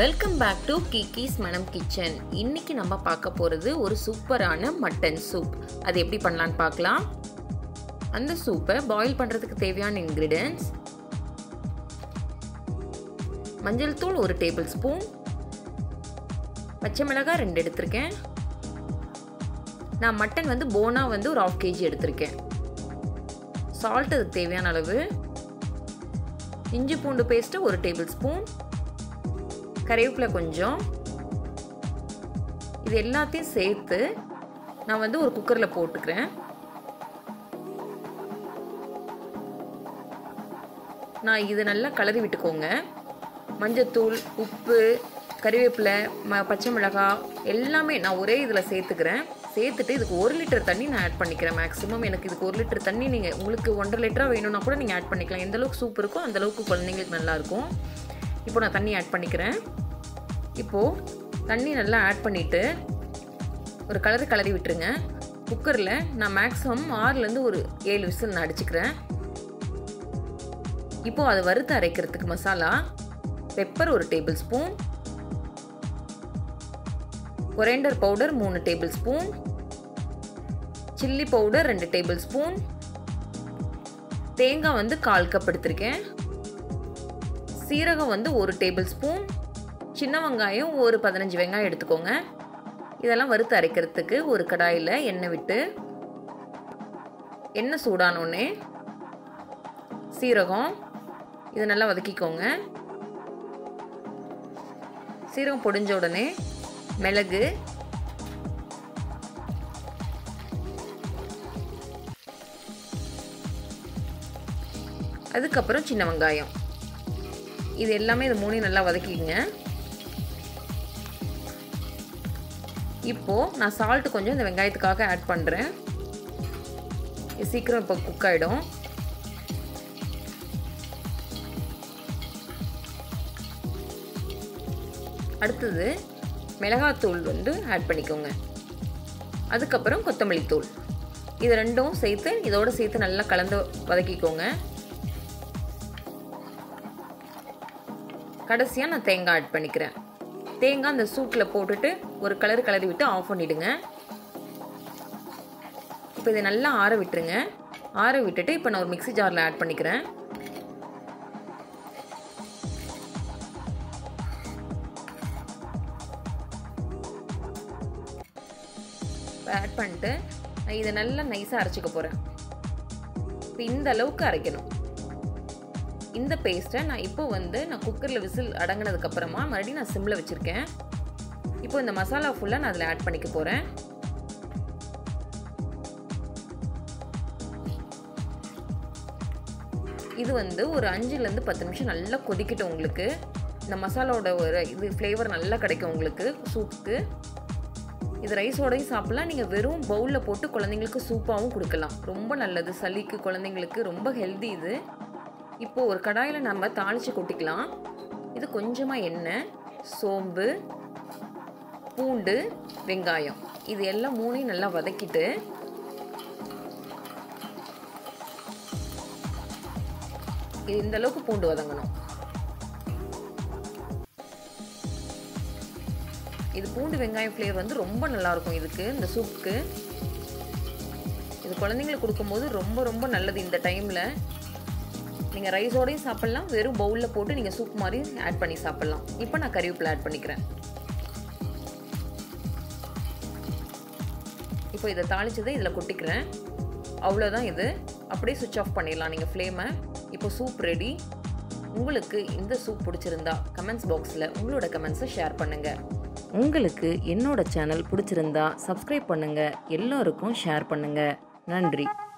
welcome back to கிக்கிஸ் மனம் kitchen இன்னைக்கு நம்ம பார்க்க போகிறது ஒரு சூப்பரான மட்டன் சூப் அது எப்படி பண்ணலான்னு பார்க்கலாம் அந்த சூப்பை பாயில் பண்ணுறதுக்கு தேவையான இன்க்ரீடியன்ஸ் மஞ்சள் தூள் ஒரு டேபிள் ஸ்பூன் பச்சை மிளகாய் ரெண்டு எடுத்திருக்கேன் நான் மட்டன் வந்து போனா வந்து ஒரு ஆஃப் கேஜி எடுத்திருக்கேன் சால்ட் அதுக்கு தேவையான அளவு இஞ்சி பூண்டு பேஸ்ட்டு ஒரு டேபிள் ஸ்பூன் கறிவேப்பிலை கொஞ்சம் இது எல்லாத்தையும் சேர்த்து நான் வந்து ஒரு குக்கரில் போட்டுக்கிறேன் நான் இது நல்லா கலரி விட்டுக்கோங்க மஞ்சத்தூள் உப்பு கறிவேப்பிலை ம பச்சை மிளகாய் எல்லாமே நான் ஒரே இதில் சேர்த்துக்கிறேன் சேர்த்துட்டு இதுக்கு ஒரு லிட்டர் தண்ணி நான் ஆட் பண்ணிக்கிறேன் மேக்ஸிமம் எனக்கு இதுக்கு ஒரு லிட்டர் தண்ணி நீங்கள் உங்களுக்கு ஒன்றரை லிட்டராக வேணும்னா கூட நீங்கள் ஆட் பண்ணிக்கலாம் எந்த அளவுக்கு சூப் இருக்கோ அந்த அளவுக்கு குழந்தைங்களுக்கு நல்லாயிருக்கும் இப்போ நான் தண்ணி ஆட் பண்ணிக்கிறேன் இப்போது தண்ணி நல்லா ஆட் பண்ணிவிட்டு ஒரு கலரு கலரி விட்டுருங்க குக்கரில் நான் மேக்ஸிமம் ஆறுலேருந்து ஒரு ஏழு விசில் நான் அடிச்சுக்கிறேன் இப்போது அதை வறுத்து அரைக்கிறதுக்கு மசாலா பெப்பர் ஒரு டேபிள் ஸ்பூன் கொரேண்டர் பவுடர் மூணு டேபிள் ஸ்பூன் சில்லி பவுடர் ரெண்டு டேபிள் ஸ்பூன் தேங்காய் வந்து கால் கப் எடுத்திருக்கேன் சீரகம் வந்து ஒரு டேபிள் ஸ்பூன் சின்ன வெங்காயம் ஒரு பதினஞ்சு வெங்காயம் எடுத்துக்கோங்க இதெல்லாம் வறுத்து அரைக்கிறதுக்கு ஒரு கடாயில் எண்ணெய் விட்டு எண்ணெய் சூடானோடனே சீரகம் இதை நல்லா வதக்கிக்கோங்க சீரகம் பொடிஞ்ச உடனே மிளகு அதுக்கப்புறம் சின்ன வெங்காயம் இது எல்லாமே இது மூணையும் நல்லா வதக்கிக்கங்க இப்போது நான் சால்ட்டு கொஞ்சம் இந்த வெங்காயத்துக்காக ஆட் பண்ணுறேன் இது சீக்கிரம் இப்போ குக் ஆகிடும் அடுத்தது மிளகாத்தூள் வந்து ஆட் பண்ணிக்கோங்க அதுக்கப்புறம் கொத்தமல்லி தூள் இது ரெண்டும் சேர்த்து இதோடு சேர்த்து நல்லா கலந்து வதக்கிக்கோங்க கடைசியாக நான் தேங்காய் ஆட் பண்ணிக்கிறேன் தேங்காய் அந்த சூட்டில் போட்டுட்டு ஒரு கலர் கலரி விட்டு ஆஃப் பண்ணிவிடுங்க இப்போ இதை நல்லா ஆற விட்டுருங்க ஆற விட்டுட்டு இப்போ நான் ஒரு மிக்சி ஜாரில் ஆட் பண்ணிக்கிறேன் ஆட் பண்ணிட்டு நான் இதை நல்லா நைஸாக அரைச்சிக்க போகிறேன் இப்போ இந்த அளவுக்கு அரைக்கணும் இந்த பேஸ்ட்டை நான் இப்போ வந்து நான் குக்கரில் விசில் அடங்கினதுக்கப்புறமா மறுபடியும் நான் சிம்மில் வச்சுருக்கேன் இப்போ இந்த மசாலா ஃபுல்லாக நான் அதில் ஆட் பண்ணிக்க போகிறேன் இது வந்து ஒரு அஞ்சுலேருந்து பத்து நிமிஷம் நல்லா கொதிக்கட்டும் உங்களுக்கு இந்த மசாலாவோட ஒரு இது ஃப்ளேவர் நல்லா கிடைக்கும் உங்களுக்கு சூப்புக்கு இது ரைஸோடையும் சாப்பிட்லாம் நீங்கள் வெறும் பவுலில் போட்டு குழந்தைங்களுக்கு சூப்பாகவும் கொடுக்கலாம் ரொம்ப நல்லது சளிக்கு குழந்தைங்களுக்கு ரொம்ப ஹெல்தி இது இப்போது ஒரு கடாயில் நம்ம தாளித்து கொட்டிக்கலாம் இது கொஞ்சமாக எண்ணெய் சோம்பு பூண்டு வெங்காயம் இது எல்லாம் மூணையும் நல்லா வதக்கிட்டு இது இந்த அளவுக்கு பூண்டு வதங்கணும் இது பூண்டு வெங்காயம் ஃப்ளேவர் வந்து ரொம்ப நல்லாயிருக்கும் இதுக்கு இந்த சூப்புக்கு இது குழந்தைங்களுக்கு கொடுக்கும்போது ரொம்ப ரொம்ப நல்லது இந்த டைமில் நீங்கள் ரைஸோடையும் சாப்பிட்லாம் வெறும் பவுலில் போட்டு நீங்கள் சூப் மாதிரி ஆட் பண்ணி சாப்பிட்லாம் இப்போ நான் கறிவேப்பிலை ஆட் பண்ணிக்கிறேன் இப்போ இதை தாளிச்சதை இதில் கொட்டிக்கிறேன் அவ்வளோதான் இது அப்படியே சுவிட்ச் ஆஃப் பண்ணிடலாம் நீங்கள் ஃப்ளேமை இப்போ சூப் ரெடி உங்களுக்கு இந்த சூப் பிடிச்சிருந்தா கமெண்ட்ஸ் பாக்ஸில் உங்களோட கமெண்ட்ஸை ஷேர் பண்ணுங்கள் உங்களுக்கு என்னோட சேனல் பிடிச்சிருந்தா சப்ஸ்கிரைப் பண்ணுங்கள் எல்லோருக்கும் ஷேர் பண்ணுங்கள் நன்றி